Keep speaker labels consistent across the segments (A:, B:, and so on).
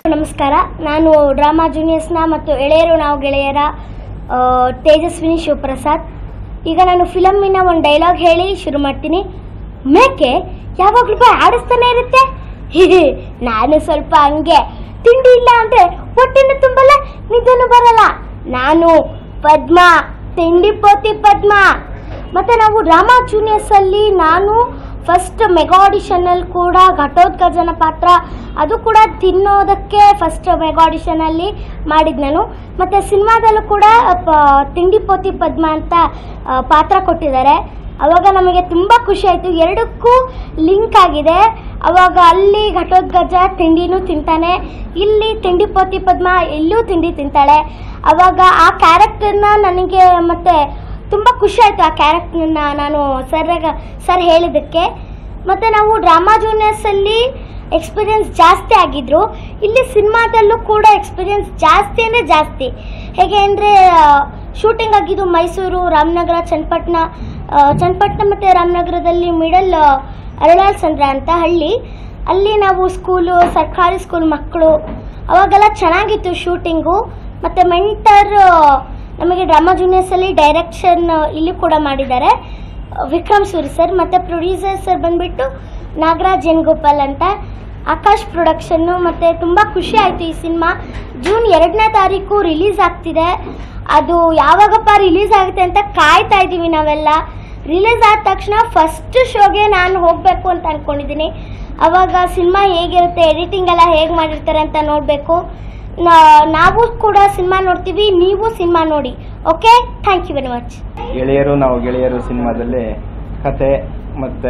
A: ನಮಸ್ಕಾರ ನಾನು ಡ್ರಾಮಾ ಜೂನಿಯರ್ಸ್ನ ಮತ್ತು ಎಳೆಯರು ನಾವು ಗೆಳೆಯರ ಆ, ತೇಜಸ್ವಿನಿ ಶಿವಪ್ರಸಾದ್ ಈಗ ನಾನು ಫಿಲಮ್ಮಿನ ಒಂದು ಡೈಲಾಗ್ ಹೇಳಿ ಶುರು ಮಾಡ್ತೀನಿ ಮೇಕೆ ಯಾವಾಗಲೂ ಬಾಯ್ ಆಡಿಸ್ತಾನೆ ಇರುತ್ತೆ ಹಿಹಿ, ನಾನು ಸ್ವಲ್ಪ ಹಂಗೆ ತಿಂಡಿ ಇಲ್ಲ ಅಂದರೆ ಹೊಟ್ಟೆನೂ ತುಂಬಲ್ಲ ನಿದ್ದೆನೂ ಬರಲ್ಲ ನಾನು ಪದ್ಮ ತಿಂಡಿ ಪೋತಿ ಪದ್ಮ ಮತ್ತು ನಾವು ಡ್ರಾಮಾ ಜೂನಿಯರ್ಸಲ್ಲಿ ನಾನು ಫಸ್ಟ್ ಮೆಗಾ ಆಡಿಷನಲ್ಲಿ ಕೂಡ ಘಟೋತ್ಕರ್ಜನ ಪಾತ್ರ ಅದು ಕೂಡ ತಿನ್ನೋದಕ್ಕೆ ಫಸ್ಟ್ ಮೆಗಾ ಆಡಿಷನಲ್ಲಿ ಮಾಡಿದ್ದು ನಾನು ಮತ್ತು ಸಿನಿಮಾದಲ್ಲೂ ಕೂಡ ಪ ತಿಂಡಿ ಪೋತಿ ಪದ್ಮ ಅಂತ ಆ, ಪಾತ್ರ ಕೊಟ್ಟಿದ್ದಾರೆ ಅವಾಗ ನಮಗೆ ತುಂಬ ಖುಷಿ ಆಯಿತು ಎರಡಕ್ಕೂ ಲಿಂಕ್ ಆಗಿದೆ ಅವಾಗ ಅಲ್ಲಿ ಘಟೋತ್ಕರ್ಜ ತಿಂಡಿನೂ ತಿಂತಾನೆ ಇಲ್ಲಿ ತಿಂಡಿ ಪೋತಿ ಪದ್ಮ ಇಲ್ಲೂ ತಿಂಡಿ ತಿಂತಾಳೆ ಅವಾಗ ಆ ಕ್ಯಾರೆಕ್ಟರ್ನ ನನಗೆ ಮತ್ತೆ ತುಂಬ ಖುಷಿ ಆಯಿತು ಆ ಕ್ಯಾರೆಕ್ಟರ್ನ ನಾನು ಸರ್ರಾಗ ಸರ್ ಹೇಳಿದ್ದಕ್ಕೆ ಮತ್ತು ನಾವು ಡ್ರಾಮಾ ಜೂನಿಯರ್ಸಲ್ಲಿ ಎಕ್ಸ್ಪೀರಿಯನ್ಸ್ ಜಾಸ್ತಿ ಆಗಿದ್ರು ಇಲ್ಲಿ ಸಿನಿಮಾದಲ್ಲೂ ಕೂಡ ಎಕ್ಸ್ಪೀರಿಯನ್ಸ್ ಜಾಸ್ತಿ ಅಂದರೆ ಜಾಸ್ತಿ ಹೇಗೆ ಅಂದರೆ ಶೂಟಿಂಗ್ ಆಗಿದ್ದು ಮೈಸೂರು ರಾಮನಗರ ಚನ್ನಪಟ್ಟಣ ಆ, ಚನ್ನಪಟ್ಟಣ ಮತ್ತು ರಾಮನಗರದಲ್ಲಿ ಮಿಡಲ್ ಅರಳಾಲ್ ಸಂದ್ರ ಅಂತ ಹಳ್ಳಿ ಅಲ್ಲಿ ನಾವು ಸ್ಕೂಲು ಸರ್ಕಾರಿ ಸ್ಕೂಲ್ ಮಕ್ಕಳು ಅವಾಗೆಲ್ಲ ಚೆನ್ನಾಗಿತ್ತು ಶೂಟಿಂಗು ಮತ್ತು ಮೆಂಟರ್ ನಮಗೆ ಡ್ರಾಮಾ ಜೂನಿಯರ್ಸಲ್ಲಿ ಡೈರೆಕ್ಷನ್ ಇಲ್ಲಿ ಕೂಡ ಮಾಡಿದ್ದಾರೆ ವಿಕ್ರಮ್ ಸೂರಿ ಸರ್ ಮತ್ತು ಪ್ರೊಡ್ಯೂಸರ್ ಸರ್ ಬಂದ್ಬಿಟ್ಟು ನಾಗರಾಜ್ ಎನ್ ಗೋಪಾಲ್ ಅಂತ ಆಕಾಶ್ ಪ್ರೊಡಕ್ಷನ್ನು ಮತ್ತು ತುಂಬ ಖುಷಿ ಆಯಿತು ಈ ಸಿನಿಮಾ ಜೂನ್ ಎರಡನೇ ತಾರೀಕು ರಿಲೀಸ್ ಆಗ್ತಿದೆ ಅದು ಯಾವಾಗಪ್ಪ ರಿಲೀಸ್ ಆಗುತ್ತೆ ಅಂತ ಕಾಯ್ತಾ ಇದ್ದೀವಿ ನಾವೆಲ್ಲ ರಿಲೀಸ್ ಆದ ತಕ್ಷಣ ಫಸ್ಟ್ ಶೋಗೆ ನಾನು ಹೋಗಬೇಕು ಅಂತ ಅಂದ್ಕೊಂಡಿದ್ದೀನಿ ಅವಾಗ ಸಿನಿಮಾ ಹೇಗಿರುತ್ತೆ ಎಡಿಟಿಂಗ್ ಎಲ್ಲ ಹೇಗೆ ಮಾಡಿರ್ತಾರೆ ಅಂತ ನೋಡಬೇಕು ನಾವು ಕೂಡ ಸಿನಿಮಾ ನೋಡ್ತೀವಿ ನೀವು ಸಿನಿಮಾ ನೋಡಿ okay thank you very much
B: ಗೆಳೆಯರು ನಾವು ಗೆಳೆಯರು ಸಿನಿಮಾದಲ್ಲಿ ಕತೆ ಮತ್ತು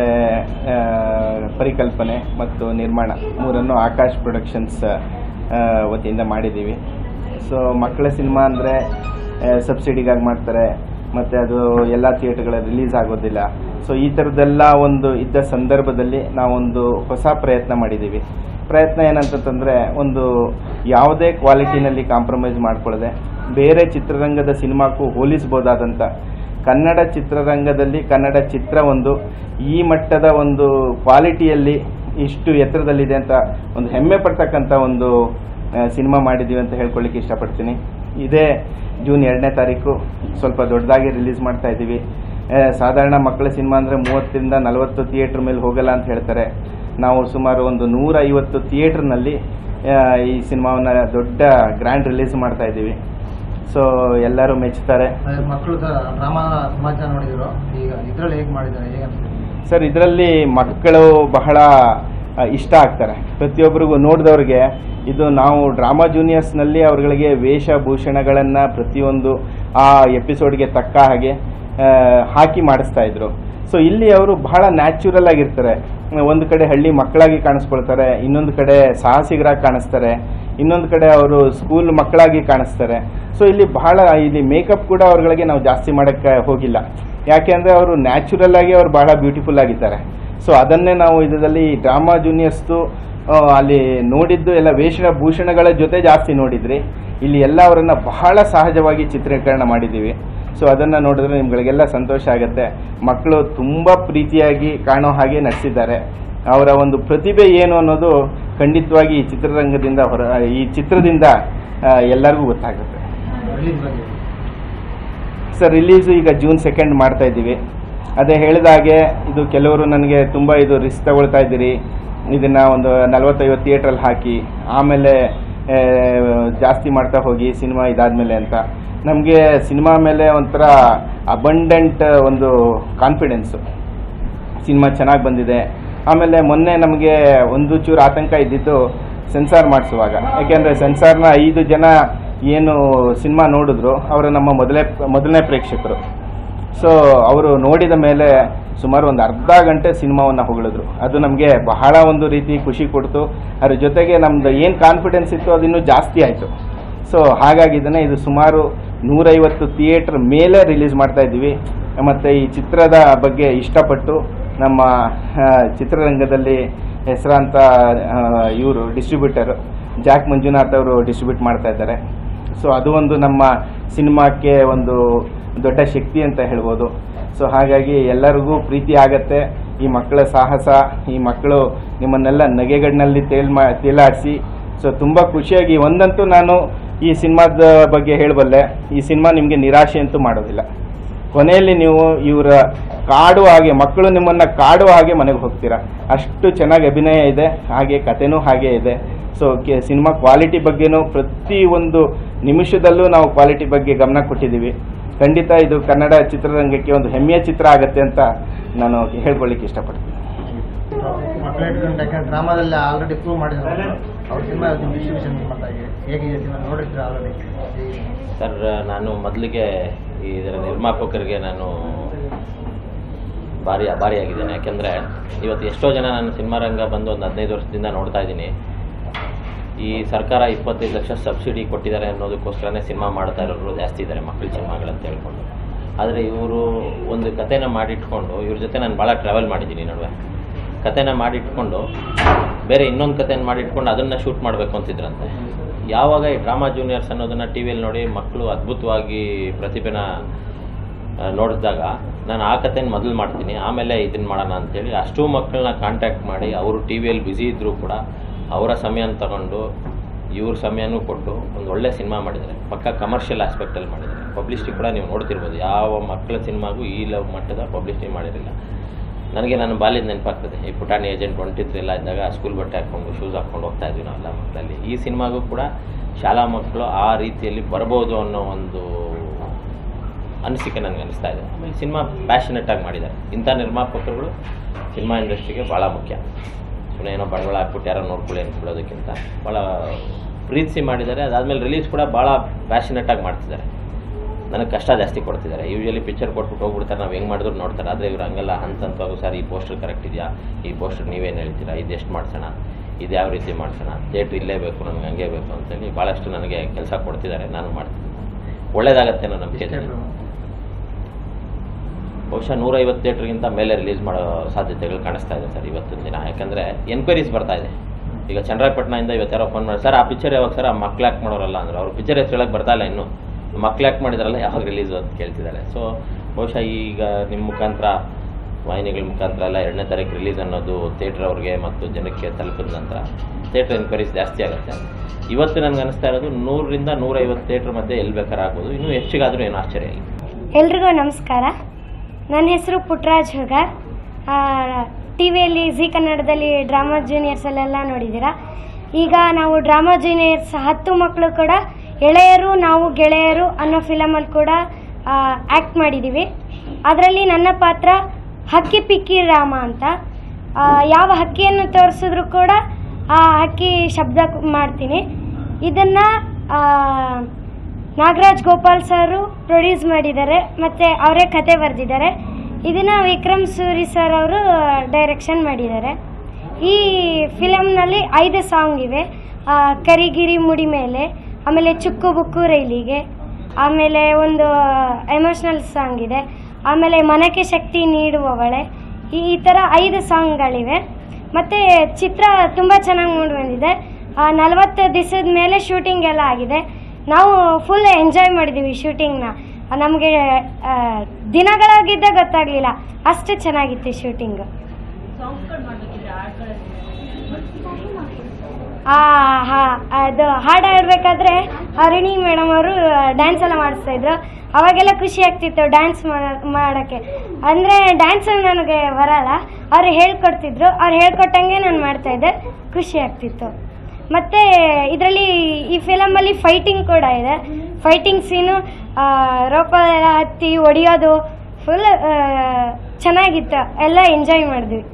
B: ಪರಿಕಲ್ಪನೆ ಮತ್ತು ನಿರ್ಮಾಣ ಮೂರನ್ನು ಆಕಾಶ್ ಪ್ರೊಡಕ್ಷನ್ಸ್ ಆ, ವತಿಯಿಂದ ಮಾಡಿದ್ದೀವಿ ಸೊ ಮಕ್ಕಳ ಸಿನಿಮಾ ಅಂದರೆ ಸಬ್ಸಿಡಿಗಾಗಿ ಮಾಡ್ತಾರೆ ಮತ್ತು ಅದು ಎಲ್ಲ ಥಿಯೇಟರ್ಗಳಲ್ಲಿ ರಿಲೀಸ್ ಆಗೋದಿಲ್ಲ ಸೊ ಈ ಥರದ್ದೆಲ್ಲ ಒಂದು ಇದ್ದ ಸಂದರ್ಭದಲ್ಲಿ ನಾವೊಂದು ಹೊಸ ಪ್ರಯತ್ನ ಮಾಡಿದ್ದೀವಿ ಪ್ರಯತ್ನ ಏನಂತಂದರೆ ಒಂದು ಯಾವುದೇ ಕ್ವಾಲಿಟಿನಲ್ಲಿ ಕಾಂಪ್ರಮೈಸ್ ಮಾಡ್ಕೊಳ್ಳದೆ ಬೇರೆ ಚಿತ್ರರಂಗದ ಸಿನಿಮಾಕ್ಕೂ ಹೋಲಿಸ್ಬೋದಾದಂಥ ಕನ್ನಡ ಚಿತ್ರರಂಗದಲ್ಲಿ ಕನ್ನಡ ಚಿತ್ರ ಒಂದು ಈ ಮಟ್ಟದ ಒಂದು ಕ್ವಾಲಿಟಿಯಲ್ಲಿ ಇಷ್ಟು ಎತ್ತರದಲ್ಲಿದೆ ಅಂತ ಒಂದು ಹೆಮ್ಮೆ ಪಡ್ತಕ್ಕಂಥ ಒಂದು ಆ, ಸಿನಿಮಾ ಮಾಡಿದ್ದೀವಿ ಅಂತ ಹೇಳ್ಕೊಳ್ಳಿಕ್ಕೆ ಇಷ್ಟಪಡ್ತೀನಿ ಇದೇ ಜೂನ್ ಎರಡನೇ ತಾರೀಕು ಸ್ವಲ್ಪ ದೊಡ್ಡದಾಗಿ ರಿಲೀಸ್ ಮಾಡ್ತಾ ಇದ್ದೀವಿ ಆ, ಸಾಧಾರಣ ಮಕ್ಕಳ ಸಿನಿಮಾ ಅಂದರೆ ಮೂವತ್ತರಿಂದ ನಲವತ್ತು ಥಿಯೇಟ್ರ್ ಮೇಲೆ ಹೋಗಲ್ಲ ಅಂತ ಹೇಳ್ತಾರೆ ನಾವು ಸುಮಾರು ಒಂದು ನೂರ ಐವತ್ತು ಥಿಯೇಟ್ರ್ನಲ್ಲಿ ಈ ಸಿನಿಮಾವನ್ನು ದೊಡ್ಡ ಗ್ರ್ಯಾಂಡ್ ರಿಲೀಸ್ ಮಾಡ್ತಾ ಇದ್ದೀವಿ ಸೊ ಎಲ್ಲರೂ ಮೆಚ್ಚುತ್ತಾರೆ
C: ಅದೇ ಮಕ್ಕಳು ಡ್ರಾಮಾ ಸಮಾಚಾರ ನೋಡಿದ್ರು ಈಗ ಇದ್ರಲ್ಲಿ ಹೇಗೆ ಮಾಡಿದ್ದಾರೆ ಹೇಗೆ ಅನ್ಸುತ್ತೆ
B: ಸರ್ ಇದರಲ್ಲಿ ಮಕ್ಕಳು ಬಹಳ ಆ, ಇಷ್ಟ ಆಗ್ತಾರೆ ಪ್ರತಿಯೊಬ್ಬರಿಗೂ ನೋಡಿದವ್ರಿಗೆ ಇದು ನಾವು ಡ್ರಾಮಾ ಜೂನಿಯರ್ಸ್ನಲ್ಲಿ ಅವ್ರಗಳಿಗೆ ವೇಷಭೂಷಣಗಳನ್ನು ಪ್ರತಿಯೊಂದು ಆ ಎಪಿಸೋಡ್ಗೆ ತಕ್ಕ ಹಾಗೆ ಆ, ಹಾಕಿ ಮಾಡಿಸ್ತಾ ಇದ್ರು ಸೊ ಇಲ್ಲಿ ಅವರು ಬಹಳ ನ್ಯಾಚುರಲ್ ಆಗಿರ್ತಾರೆ ಒಂದು ಕಡೆ ಹಳ್ಳಿ ಮಕ್ಕಳಾಗಿ ಕಾಣಿಸ್ಕೊಳ್ತಾರೆ ಇನ್ನೊಂದು ಕಡೆ ಸಾಹಸಿಗರಾಗಿ ಕಾಣಿಸ್ತಾರೆ ಇನ್ನೊಂದು ಕಡೆ ಅವರು ಸ್ಕೂಲ್ ಮಕ್ಕಳಾಗಿ ಕಾಣಿಸ್ತಾರೆ ಸೊ ಇಲ್ಲಿ ಬಹಳ ಇಲ್ಲಿ ಮೇಕಪ್ ಕೂಡ ಅವ್ರಗಳಿಗೆ ನಾವು ಜಾಸ್ತಿ ಮಾಡೋಕ್ಕೆ ಹೋಗಿಲ್ಲ ಯಾಕೆ ಅಂದರೆ ಅವರು ನ್ಯಾಚುರಲ್ ಆಗಿ ಅವ್ರು ಬಹಳ ಬ್ಯೂಟಿಫುಲ್ ಆಗಿದ್ದಾರೆ ಸೊ ಅದನ್ನೇ ನಾವು ಇದರಲ್ಲಿ ಡ್ರಾಮಾ ಜೂನಿಯರ್ಸ್ದು ಆ, ಅಲ್ಲಿ ನೋಡಿದ್ದು ಎಲ್ಲ ವೇಷಭೂಷಣಗಳ ಜೊತೆ ಜಾಸ್ತಿ ನೋಡಿದ್ರಿ ಇಲ್ಲಿ ಎಲ್ಲ ಅವರನ್ನು ಬಹಳ ಸಹಜವಾಗಿ ಚಿತ್ರೀಕರಣ ಮಾಡಿದ್ದೀವಿ ಸೊ ಅದನ್ನು ನೋಡಿದ್ರೆ ನಿಮ್ಗಳಿಗೆಲ್ಲ ಸಂತೋಷ ಆಗುತ್ತೆ ಮಕ್ಕಳು ತುಂಬ ಪ್ರೀತಿಯಾಗಿ ಕಾಣೋ ಹಾಗೆ ನಟಿಸಿದ್ದಾರೆ ಅವರ ಒಂದು ಪ್ರತಿಭೆ ಏನು ಅನ್ನೋದು ಖಂಡಿತವಾಗಿ ಈ ಚಿತ್ರರಂಗದಿಂದ ಹೊರ ಈ ಚಿತ್ರದಿಂದ ಆ, ಎಲ್ಲರಿಗೂ ಗೊತ್ತಾಗುತ್ತೆ
C: ರಿಲೀಸ್ ಬಗ್ಗೆ
B: ಸರ್ ರಿಲೀಸು ಈಗ ಜೂನ್ ಸೆಕೆಂಡ್ ಮಾಡ್ತಾ ಇದ್ದೀವಿ ಅದೇ ಹೇಳಿದ ಹಾಗೆ ಇದು ಕೆಲವರು ನನಗೆ ತುಂಬ ಇದು ರಿಸ್ಕ್ ತಗೊಳ್ತಾ ಇದ್ದೀರಿ ಇದನ್ನು ಒಂದು ನಲವತ್ತೈವತ್ತು ಥಿಯೇಟ್ರಲ್ಲಿ ಹಾಕಿ ಆಮೇಲೆ ಆ, ಜಾಸ್ತಿ ಮಾಡ್ತಾ ಹೋಗಿ ಸಿನಿಮಾ ಇದಾದಮೇಲೆ ಅಂತ ನಮಗೆ ಸಿನಿಮಾ ಮೇಲೆ ಒಂಥರ ಅಬಂಡೆಂಟ್ ಒಂದು ಕಾನ್ಫಿಡೆನ್ಸು ಸಿನಿಮಾ ಚೆನ್ನಾಗಿ ಬಂದಿದೆ ಆಮೇಲೆ ಮೊನ್ನೆ ನಮಗೆ ಒಂದು ಚೂರು ಆತಂಕ ಇದ್ದಿದ್ದು ಸೆನ್ಸಾರ್ ಮಾಡಿಸುವಾಗ ಯಾಕೆಂದರೆ ಸೆನ್ಸಾರ್ನ ಐದು ಜನ ಏನು ಸಿನಿಮಾ ನೋಡಿದ್ರು ಅವರು ನಮ್ಮ ಮೊದಲೇ ಮೊದಲನೇ ಪ್ರೇಕ್ಷಕರು ಸೊ ಅವರು ನೋಡಿದ ಮೇಲೆ ಸುಮಾರು ಒಂದು ಅರ್ಧ ಗಂಟೆ ಸಿನಿಮಾವನ್ನು ಹೊಗಳಿದ್ರು ಅದು ನಮಗೆ ಬಹಳ ಒಂದು ರೀತಿ ಖುಷಿ ಕೊಡ್ತು ಅದ್ರ ಜೊತೆಗೆ ನಮ್ದು ಏನು ಕಾನ್ಫಿಡೆನ್ಸ್ ಇತ್ತು ಅದು ಇನ್ನೂ ಜಾಸ್ತಿ ಆಯಿತು ಸೊ ಹಾಗಾಗಿ ಇದನ್ನು ಇದು ಸುಮಾರು ನೂರೈವತ್ತು ಥಿಯೇಟ್ರ್ ಮೇಲೆ ರಿಲೀಸ್ ಮಾಡ್ತಾ ಇದ್ದೀವಿ ಮತ್ತು ಈ ಚಿತ್ರದ ಬಗ್ಗೆ ಇಷ್ಟಪಟ್ಟು ನಮ್ಮ ಆ, ಚಿತ್ರರಂಗದಲ್ಲಿ ಹೆಸರಾಂತ ಇವರು ಡಿಸ್ಟ್ರಿಬ್ಯೂಟರ್ ಜಾಕ್ ಮಂಜುನಾಥ್ ಅವರು ಡಿಸ್ಟ್ರಿಬ್ಯೂಟ್ ಮಾಡ್ತಾ ಇದ್ದಾರೆ ಸೊ ಅದು ಒಂದು ನಮ್ಮ ಸಿನಿಮಾಕ್ಕೆ ಒಂದು ದೊಡ್ಡ ಶಕ್ತಿ ಅಂತ ಹೇಳ್ಬೋದು ಸೊ ಹಾಗಾಗಿ ಎಲ್ಲರಿಗೂ ಪ್ರೀತಿ ಆಗತ್ತೆ ಈ ಮಕ್ಕಳ ಸಾಹಸ ಈ ಮಕ್ಕಳು ನಿಮ್ಮನ್ನೆಲ್ಲ ನಗೆಗಡಿನಲ್ಲಿ ತೇಲ್ ಮಾ ತೇಲಾಡಿಸಿ ಸೊ ತುಂಬ ಖುಷಿಯಾಗಿ ಒಂದಂತೂ ನಾನು ಈ ಸಿನಿಮಾದ ಬಗ್ಗೆ ಹೇಳಬಲ್ಲೆ ಈ ಸಿನಿಮಾ ನಿಮಗೆ ನಿರಾಶೆ ಅಂತೂ ಮಾಡೋದಿಲ್ಲ ಕೊನೆಯಲ್ಲಿ ನೀವು ಇವರ ಕಾಡುವ ಹಾಗೆ ಮಕ್ಕಳು ನಿಮ್ಮನ್ನು ಕಾಡುವ ಹಾಗೆ ಮನೆಗೆ ಹೋಗ್ತೀರಾ ಅಷ್ಟು ಚೆನ್ನಾಗಿ ಅಭಿನಯ ಇದೆ ಹಾಗೆ ಕಥೆನೂ ಹಾಗೆ ಇದೆ ಸೊ ಕೆ ಸಿನಿಮಾ ಕ್ವಾಲಿಟಿ ಬಗ್ಗೆನೂ ಪ್ರತಿ ಒಂದು ನಿಮಿಷದಲ್ಲೂ ನಾವು ಕ್ವಾಲಿಟಿ ಬಗ್ಗೆ ಗಮನ ಕೊಟ್ಟಿದ್ದೀವಿ ಖಂಡಿತ ಇದು ಕನ್ನಡ ಚಿತ್ರರಂಗಕ್ಕೆ ಒಂದು ಹೆಮ್ಮೆಯ ಚಿತ್ರ ಆಗುತ್ತೆ ಅಂತ ನಾನು ಹೇಳ್ಕೊಳ್ಳಿಕ್ಕೆ ಇಷ್ಟಪಡ್ತೀನಿ
C: ಮಕ್ಕಳ ಇಟ್ಕೊಂಡು ಯಾಕಂದ್ರೆ ಡ್ರಾಮಾದಲ್ಲಿ ಆಲ್ರೆಡಿ ಪ್ರೂವ್ ಮಾಡಿದ್ದಾರೆ ಅವ್ರ ಸಿನಿಮಾ ಡಿಸ್ಟ್ರಿಬ್ಯೂಷನ್ ಮಾಡ್ತಾ ಇದೆ ಹೇಗಿದೆ ಸಿನಿಮಾ ನೋಡಿದ್ರೆ ಆಲ್ರೆಡಿ
D: ಸರ್ ನಾನು ಮೊದಲಿಗೆ ಇದರ ನಿರ್ಮಾಪಕರಿಗೆ ನಾನು ಭಾರಿ ಆಭಾರಿಯಾಗಿದ್ದೇನೆ ಯಾಕೆಂದರೆ ಇವತ್ತು ಎಷ್ಟೋ ಜನ ನಾನು ಸಿನಿಮಾ ರಂಗ ಬಂದು ಒಂದು ಹದಿನೈದು ವರ್ಷದಿಂದ ನೋಡ್ತಾ ಇದ್ದೀನಿ ಈ ಸರ್ಕಾರ ಇಪ್ಪತ್ತೈದು ಲಕ್ಷ ಸಬ್ಸಿಡಿ ಕೊಟ್ಟಿದ್ದಾರೆ ಅನ್ನೋದಕ್ಕೋಸ್ಕರನೇ ಸಿನಿಮಾ ಮಾಡ್ತಾ ಇರೋರು ಜಾಸ್ತಿ ಇದ್ದಾರೆ ಮಕ್ಕಳ ಸಿನಿಮಾಗಳಂತ ಹೇಳ್ಕೊಂಡು ಆದರೆ ಇವರು ಒಂದು ಕಥೆನ ಮಾಡಿಟ್ಕೊಂಡು ಇವ್ರ ಜೊತೆ ನಾನು ಭಾಳ ಟ್ರಾವೆಲ್ ಮಾಡಿದ್ದೀನಿ ನಡುವೆ ಕಥೆನ ಮಾಡಿಟ್ಕೊಂಡು ಬೇರೆ ಇನ್ನೊಂದು ಕಥೆನ ಮಾಡಿಟ್ಕೊಂಡು ಅದನ್ನು ಶೂಟ್ ಮಾಡಬೇಕು ಅಂತಿದ್ರಂತೆ ಯಾವಾಗ ಈ ಡ್ರಾಮಾ ಜೂನಿಯರ್ಸ್ ಅನ್ನೋದನ್ನು ಟಿ ವಿಯಲ್ಲಿ ನೋಡಿ ಮಕ್ಕಳು ಅದ್ಭುತವಾಗಿ ಪ್ರತಿಭೆನ ಆ, ನೋಡಿದಾಗ ನಾನು ಆ ಕಥೆನ ಮೊದಲು ಮಾಡ್ತೀನಿ ಆಮೇಲೆ ಇದನ್ನು ಮಾಡೋಣ ಅಂತೇಳಿ ಅಷ್ಟೂ ಮಕ್ಕಳನ್ನ ಕಾಂಟ್ಯಾಕ್ಟ್ ಮಾಡಿ ಅವರು ಟಿ ವಿಯಲ್ಲಿ ಬ್ಯುಸಿ ಇದ್ದರೂ ಕೂಡ ಅವರ ಸಮಯನ ತಗೊಂಡು ಇವ್ರ ಸಮಯನೂ ಕೊಟ್ಟು ಒಂದು ಒಳ್ಳೆ ಸಿನಿಮಾ ಮಾಡಿದ್ದಾರೆ ಪಕ್ಕ ಕಮರ್ಷಿಯಲ್ ಆಸ್ಪೆಕ್ಟಲ್ಲಿ ಮಾಡಿದ್ದಾರೆ ಪಬ್ಲಿಸಿಟಿ ಕೂಡ ನೀವು ನೋಡ್ತಿರ್ಬೋದು ಯಾವ ಮಕ್ಕಳ ಸಿನಿಮಾಗೂ ಈ ಲವ್ ಮಟ್ಟದ ಪಬ್ಲಿಸಿಟಿ ಮಾಡಿರಲಿಲ್ಲ ನನಗೆ ನನ್ನ ಬಾಲ್ಯದ ನೆನಪಾಗ್ತದೆ ಈ ಪುಟಾಣಿ ಏಜೆಂಟ್ ಹೊಂಟಿದ್ರು ಎಲ್ಲ ಇದ್ದಾಗ ಸ್ಕೂಲ್ ಬಟ್ಟೆ ಹಾಕ್ಕೊಂಡು ಶೂಸ್ ಹಾಕ್ಕೊಂಡು ಹೋಗ್ತಾ ಇದ್ವಿ ನಾವೆಲ್ಲ ಮಕ್ಕಳಲ್ಲಿ ಈ ಸಿನಿಮಾಗೂ ಕೂಡ ಶಾಲಾ ಮಕ್ಕಳು ಆ ರೀತಿಯಲ್ಲಿ ಬರ್ಬೋದು ಅನ್ನೋ ಒಂದು ಅನಿಸಿಕೆ ನನಗೆ ಅನಿಸ್ತಾ ಇದೆ ಆಮೇಲೆ ಸಿನಿಮಾ ಪ್ಯಾಷನೆಟ್ ಆಗಿ ಮಾಡಿದ್ದಾರೆ ಇಂಥ ನಿರ್ಮಾಪಕರುಗಳು ಸಿನಿಮಾ ಇಂಡಸ್ಟ್ರಿಗೆ ಭಾಳ ಮುಖ್ಯ ಸುಮ್ಮನೆ ಏನೋ ಬಂಡವಾಳ ಹಾಕ್ಬಿಟ್ಟು ಯಾರೋ ನೋಡ್ಕೊಳ್ಳಿ ಅಂತ ಬಿಡೋದಕ್ಕಿಂತ ಭಾಳ ಪ್ರೀತಿಸಿ ಮಾಡಿದ್ದಾರೆ ಅದಾದಮೇಲೆ ರಿಲೀಸ್ ಕೂಡ ಭಾಳ ಪ್ಯಾಷನೆಟ್ ಆಗಿ ಮಾಡ್ತಿದ್ದಾರೆ ನನಗೆ ಕಷ್ಟ ಜಾಸ್ತಿ ಕೊಡ್ತಿದ್ದಾರೆ ಯೂಶಲಿ ಪಿಕ್ಚರ್ ಕೊಟ್ಬಿಟ್ಟು ಹೋಗ್ಬಿಡ್ತಾರೆ ನಾವು ಹೆಂಗೆ ಮಾಡಿದ್ರು ನೋಡ್ತಾರೆ ಆದರೆ ಇವ್ರು ಹಂಗೆಲ್ಲ ಹಂತ ಹಂತವಾಗೂ ಸರ್ ಈ ಪೋಸ್ಟರ್ ಕರೆಕ್ಟ್ ಇದೆಯಾ ಈ ಪೋಸ್ಟರ್ ನೀವೇನು ಹೇಳ್ತೀರಾ ಇದು ಎಷ್ಟು ಮಾಡ್ಸೋಣ ಇದು ಯಾವ ರೀತಿ ಮಾಡ್ಸೋಣ ಥಿಯೇಟ್ರ್ ಇಲ್ಲೇ ಬೇಕು ನಮ್ಗೆ ಹಂಗೆ ಬೇಕು ಅಂತೇಳಿ ಭಾಳಷ್ಟು ನನಗೆ ಕೆಲಸ ಕೊಡ್ತಿದ್ದಾರೆ ನಾನು ಮಾಡ್ತೀನಿ ಒಳ್ಳೇದಾಗತ್ತೆ ಅನ್ನೋ ನಂಬಿಕೆ ಇದೆ ಬಹುಶಃ ನೂರೈವತ್ತು ಥಿಯೇಟ್ರಿಗಿಂತ ಮೇಲೆ ರಿಲೀಸ್ ಮಾಡೋ ಸಾಧ್ಯತೆಗಳು ಕಾಣಿಸ್ತಾ ಇದೆ ಸರ್ ಇವತ್ತಿನ ದಿನ ಯಾಕಂದರೆ ಎನ್ಕ್ವೈರೀಸ್ ಬರ್ತಾ ಇದೆ ಈಗ ಚಂದ್ರಾಯಪಟ್ಟಣದಿಂದ ಇವತ್ತು ಯಾರೋ ಫೋನ್ ಮಾಡಿ ಸರ್ ಆ ಪಿಕ್ಚರ್ ಯಾವಾಗ ಸರ್ ಆ ಮಕ್ಳು ಯಾಕೆ ಮಾಡೋರಲ್ಲ ಅಂದ್ರೆ ಅವ್ರು ಪಿಕ್ಚರ್ ಹೆಸರು ಹೇಳಕ್ಕೆ ಬರ್ತಾ ಇಲ್ಲ ಇನ್ನು ಮಕ್ಳು ಯಾಕೆ ಮಾಡಿದಾರಲ್ಲ ಯಾವಾಗ ರಿಲೀಸು ಅಂತ ಕೇಳ್ತಿದ್ದಾರೆ ಸೊ ಬಹುಶಃ ಈಗ ನಿಮ್ಮ ಮುಖಾಂತರ ವಾಹಿನಿಗಳ ಮುಖಾಂತರ ಎಲ್ಲ ಎರಡನೇ ತಾರೀಕು ರಿಲೀಸ್ ಅನ್ನೋದು ಥಿಯೇಟ್ರ್ ಅವ್ರಿಗೆ ಮತ್ತು ಜನಕ್ಕೆ ತಲುಪಿದ ನಂತರ ಥಿಯೇಟ್ರ್ ಎನ್ಕ್ವೈರೀಸ್ ಜಾಸ್ತಿ ಆಗುತ್ತೆ ಇವತ್ತು ನನಗೆ ಅನಿಸ್ತಾ ಇರೋದು ನೂರರಿಂದ ನೂರೈವತ್ತು ಥಿಯೇಟ್ರ್ ಮಧ್ಯೆ ಎಲ್ಲಿ ಬೇಕಾದ್ರೆ ಆಗ್ಬೋದು ಇನ್ನೂ ಹೆಚ್ಚಿಗಾದರೂ ಏನು ಆಶ್ಚರ್ಯ ಇಲ್ಲ
A: ಎಲ್ರಿಗೂ ನಮಸ್ಕಾರ ನನ್ನ ಹೆಸರು ಪುಟ್ರಾಜ್ ಹುಗಾರ್ ಟಿ ವಿಯಲ್ಲಿ ಜಿ ಕನ್ನಡದಲ್ಲಿ ಡ್ರಾಮಾ ಜೂನಿಯರ್ಸಲ್ಲೆಲ್ಲ ನೋಡಿದ್ದೀರಾ ಈಗ ನಾವು ಡ್ರಾಮಾ ಜೂನಿಯರ್ಸ್ ಹತ್ತು ಮಕ್ಕಳು ಕೂಡ ಎಳೆಯರು ನಾವು ಗೆಳೆಯರು ಅನ್ನೋ ಫಿಲಮಲ್ಲಿ ಕೂಡ ಆ್ಯಕ್ಟ್ ಮಾಡಿದ್ದೀವಿ ಅದರಲ್ಲಿ ನನ್ನ ಪಾತ್ರ ಹಕ್ಕಿ ಪಿಕ್ಕಿ ರಾಮ ಅಂತ ಆ, ಯಾವ ಹಕ್ಕಿಯನ್ನು ತೋರಿಸಿದ್ರು ಕೂಡ ಆ ಹಕ್ಕಿ ಶಬ್ದ ಕ್- ಮಾಡ್ತೀನಿ ಇದನ್ನು ನಾಗರಾಜ್ ಗೋಪಾಲ್ ಸರು ಪ್ರೊಡ್ಯೂಸ್ ಮಾಡಿದ್ದಾರೆ ಮತ್ತು ಅವರೇ ಕತೆ ಬರೆದಿದ್ದಾರೆ ಇದನ್ನು ವಿಕ್ರಮ್ ಸೂರಿ ಸರ್ ಅವರು ಡೈರೆಕ್ಷನ್ ಮಾಡಿದ್ದಾರೆ ಈ ಫಿಲಮ್ನಲ್ಲಿ ಐದು ಸಾಂಗ್ ಇವೆ ಆ, ಕರಿಗಿರಿ ಮುಡಿ ಮೇಲೆ ಆಮೇಲೆ ಚುಕ್ಕು ಬುಕ್ಕು ರೈಲಿಗೆ ಆಮೇಲೆ ಒಂದು ಎಮೋಷ್ನಲ್ ಸಾಂಗ್ ಇದೆ ಆಮೇಲೆ ಮನಕ್ಕೆ ಶಕ್ತಿ ನೀಡುವವಳೆ ಈ ಈ ಥರ ಐದು ಸಾಂಗ್ಗಳಿವೆ ಮತ್ತು ಚಿತ್ರ ತುಂಬ ಚೆನ್ನಾಗಿ ಮೂಡಿ ಬಂದಿದೆ ನಲವತ್ತು ದಿವಸದ ಮೇಲೆ ಶೂಟಿಂಗ್ ಎಲ್ಲ ಆಗಿದೆ ನಾವು ಫುಲ್ ಎಂಜಾಯ್ ಮಾಡಿದ್ದೀವಿ ಶೂಟಿಂಗ್ನ ನಮಗೆ ದಿನಗಳಾಗಿದ್ದೇ ಗೊತ್ತಾಗಲಿಲ್ಲ ಅಷ್ಟು ಚೆನ್ನಾಗಿತ್ತು ಶೂಟಿಂಗು ಆ ಹಾ ಅದು ಹಾಡು ಹಾಡಬೇಕಾದ್ರೆ ಅರುಣಿ ಮೇಡಮ್ ಅವರು ಡ್ಯಾನ್ಸ್ ಎಲ್ಲ ಮಾಡಿಸ್ತಾ ಇದ್ರು ಅವಾಗೆಲ್ಲ ಖುಷಿ ಆಗ್ತಿತ್ತು ಡ್ಯಾನ್ಸ್ ಮಾಡೋಕ್ಕೆ ಅಂದರೆ ಡ್ಯಾನ್ಸ್ ನನಗೆ ಬರಲ್ಲ ಅವ್ರು ಹೇಳ್ಕೊಡ್ತಿದ್ರು ಅವ್ರು ಹೇಳ್ಕೊಟ್ಟಂಗೆ ನಾನು ಮಾಡ್ತಾಯಿದ್ದೆ ಖುಷಿ ಆಗ್ತಿತ್ತು ಮತ್ತು ಇದರಲ್ಲಿ ಈ ಫಿಲಮಲ್ಲಿ ಫೈಟಿಂಗ್ ಕೂಡ ಇದೆ ಫೈಟಿಂಗ್ ಸೀನು ರೋಪ ಎಲ್ಲ ಹತ್ತಿ ಹೊಡಿಯೋದು ಫುಲ್ ಚೆನ್ನಾಗಿತ್ತು ಎಲ್ಲ ಎಂಜಾಯ್ ಮಾಡಿದ್ವಿ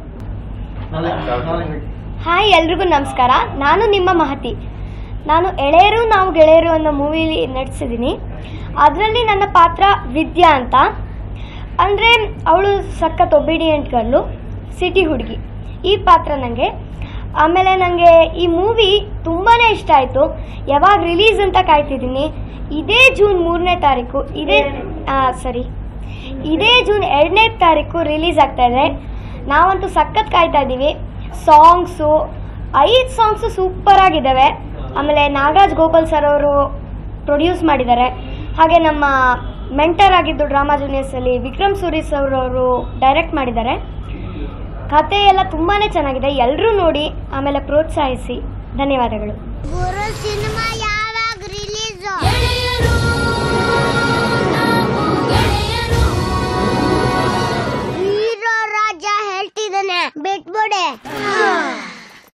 A: ಹಾಯ್ ಎಲ್ರಿಗೂ ನಮಸ್ಕಾರ ನಾನು ನಿಮ್ಮ ಮಹತಿ ನಾನು ಎಳೆಯರು ನಾವು ಗೆಳೆಯರು ಅನ್ನೋ ಮೂವಿಲಿ ನಟಿಸಿದ್ದೀನಿ ಅದರಲ್ಲಿ ನನ್ನ ಪಾತ್ರ ವಿದ್ಯಾ ಅಂತ ಅಂದರೆ ಅವಳು ಸಖತ್ ಒಬಿಡಿಯಂಟ್ ಗರ್ಲು ಸಿಟಿ ಹುಡುಗಿ ಈ ಪಾತ್ರ ನನಗೆ ಆಮೇಲೆ ನನಗೆ ಈ ಮೂವಿ ತುಂಬಾ ಇಷ್ಟ ಆಯಿತು ಯಾವಾಗ ರಿಲೀಸ್ ಅಂತ ಕಾಯ್ತಿದ್ದೀನಿ ಇದೇ ಜೂನ್ ಮೂರನೇ ತಾರೀಕು ಇದೇ ಸರಿ ಇದೇ ಜೂನ್ ಎರಡನೇ ತಾರೀಕು ರಿಲೀಸ್ ಆಗ್ತಾ ಇದೆ ನಾವಂತೂ ಸಖತ್ ಕಾಯ್ತಾ ಇದ್ದೀವಿ ಸಾಂಗ್ಸು ಐದು ಸಾಂಗ್ಸು ಸೂಪರ್ ಆಗಿದ್ದಾವೆ ಆಮೇಲೆ ನಾಗರಾಜ್ ಗೋಪಾಲ್ ಸರ್ ಅವರು ಪ್ರೊಡ್ಯೂಸ್ ಮಾಡಿದ್ದಾರೆ ಹಾಗೆ ನಮ್ಮ ಮೆಂಟರ್ ಆಗಿದ್ದು ಡ್ರಾಮಾ ಜೂನಿಯರ್ಸಲ್ಲಿ ವಿಕ್ರಮ್ ಸೂರಿ ಸರ್ ಅವರು ಡೈರೆಕ್ಟ್ ಮಾಡಿದ್ದಾರೆ ಕತೆ ಎಲ್ಲ ತುಂಬಾ ಚೆನ್ನಾಗಿದೆ ಎಲ್ಲರೂ ನೋಡಿ ಆಮೇಲೆ ಪ್ರೋತ್ಸಾಹಿಸಿ ಧನ್ಯವಾದಗಳು
E: ಗುರು ಸಿನಿಮಾ